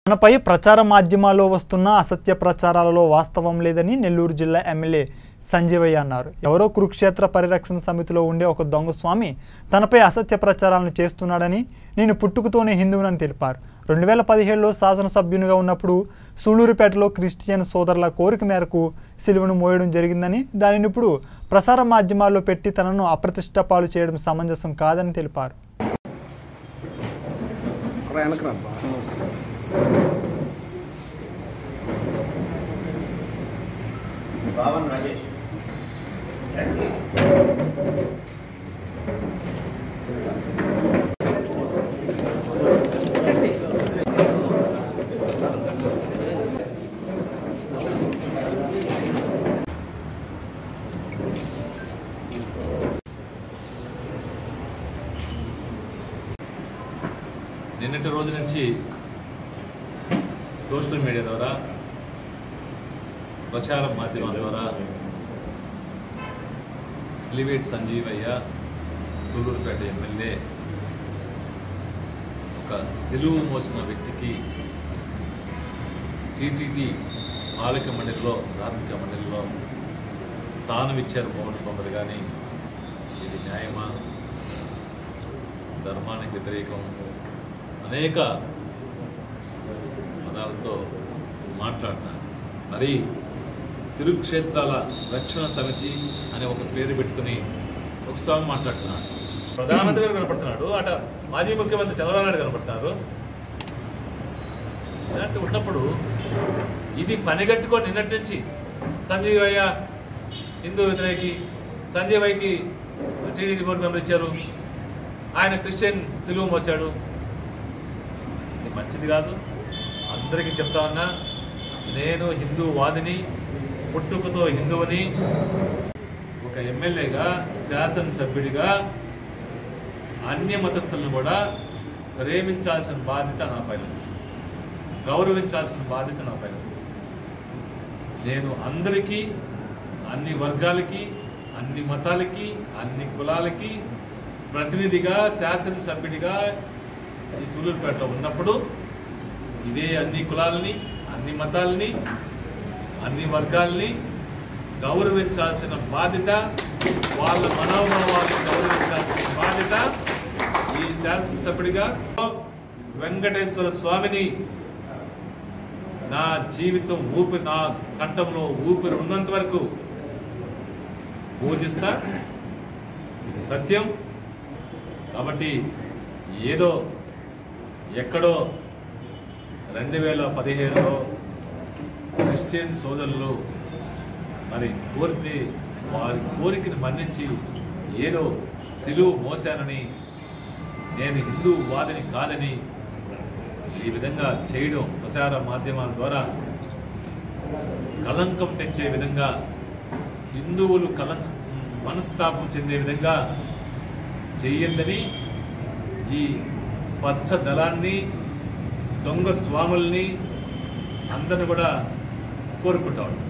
తనపై ప్రచార మాధ్యమాల్లో వస్తున్న అసత్య ప్రచారాలలో వాస్తవం లేదని నెల్లూరు జిల్లా ఎమ్మెల్యే సంజీవయ్య అన్నారు ఎవరో కురుక్షేత్ర పరిరక్షణ సమితిలో ఉండే ఒక దొంగ స్వామి తనపై అసత్య ప్రచారాలను చేస్తున్నాడని నేను పుట్టుకతోనే హిందువునని తెలిపారు రెండు వేల పదిహేడులో శాసనసభ్యునిగా ఉన్నప్పుడు సూళ్లూరుపేటలో క్రిస్టియన్ సోదరుల కోరిక మేరకు సిలువను మోయడం జరిగిందని దానిని ఇప్పుడు ప్రసార మాధ్యమాల్లో పెట్టి తనను అప్రతిష్ట పాలు చేయడం సమంజసం కాదని తెలిపారు రా వెనక్కి రా బా. బావన్ రాజేష్ నిన్నటి రోజు నుంచి సోషల్ మీడియా ద్వారా ప్రచార మాధ్యమాల ద్వారా ఎలివేట్ సంజీవయ్య సూలూరుపేట ఎమ్మెల్యే ఒక సిలువు మోసిన వ్యక్తికి టీటీడీ పాలక మండలిలో ధార్మిక మండలిలో స్థానం ఇచ్చారు మోహన్ బొమ్మలు కానీ ఇది న్యాయమా ధర్మానికి వ్యతిరేకం అనేక పదాలతో మాట్లాడతారు మరి తిరుక్షేత్రాల రక్షణ సమితి అనే ఒక పేరు పెట్టుకుని ఒక స్వామి మాట్లాడుతున్నాడు ప్రధానమంత్రి గారు కనపడుతున్నాడు అట మాజీ ముఖ్యమంత్రి చంద్రబాబు నాయుడు కనపడతారు ఇలాంటి ఉన్నప్పుడు ఇది పనిగట్టుకొని నిన్నటి నుంచి సంజీవయ్య హిందూ వ్యతిరేకి సంజీవయ్యకి టీడీడీ బోర్డు మెంబర్ ఇచ్చారు ఆయన క్రిస్టియన్ సిలువ మోసాడు ఇది మంచిది కాదు అందరికీ చెప్తా ఉన్నా నేను హిందూ వాదిని పుట్టుకతో హిందువుని ఒక ఎమ్మెల్యేగా శాసనసభ్యుడిగా అన్య మతస్థులను కూడా ప్రేమించాల్సిన బాధ్యత నా పైన ఉంది. గౌరవించాల్సిన బాధ్యత నా పైన ఉంది. నేను అందరికీ అన్ని వర్గాలకి అన్ని మతాలకి అన్ని కులాలకి ప్రతినిధిగా శాసనసభ్యుడిగా ఈ సూలూరుపేటలో ఉన్నప్పుడు ఇదే అన్ని కులాలని అన్ని మతాలని అన్ని వర్గాల్ని గౌరవించాల్సిన బాధ్యత వాళ్ళ మనోభావాలను గౌరవించాల్సిన బాధ్యత ఈ శాసనసభ్యుడిగా వెంకటేశ్వర స్వామిని నా జీవితం ఊపిరి నా కంఠంలో ఊపిరి ఉన్నంత వరకు పూజిస్తా ఇది సత్యం కాబట్టి ఏదో ఎక్కడో రెండు వేల పదిహేడులో క్రిస్టియన్ సోదరులు మరి కోరితే వారి కోరికను మన్నించి ఏదో సిలువు మోసానని నేను హిందూ వాదిని కాదని ఈ విధంగా చేయడం ప్రచార మాధ్యమాల ద్వారా కలంకం తెచ్చే విధంగా హిందువులు కలం మనస్తాపం చెందే విధంగా చెయ్యొద్దని ఈ పచ్చ దళాన్ని దొంగ స్వాముల్ని అందరిని కూడా కోరుకుంటాడు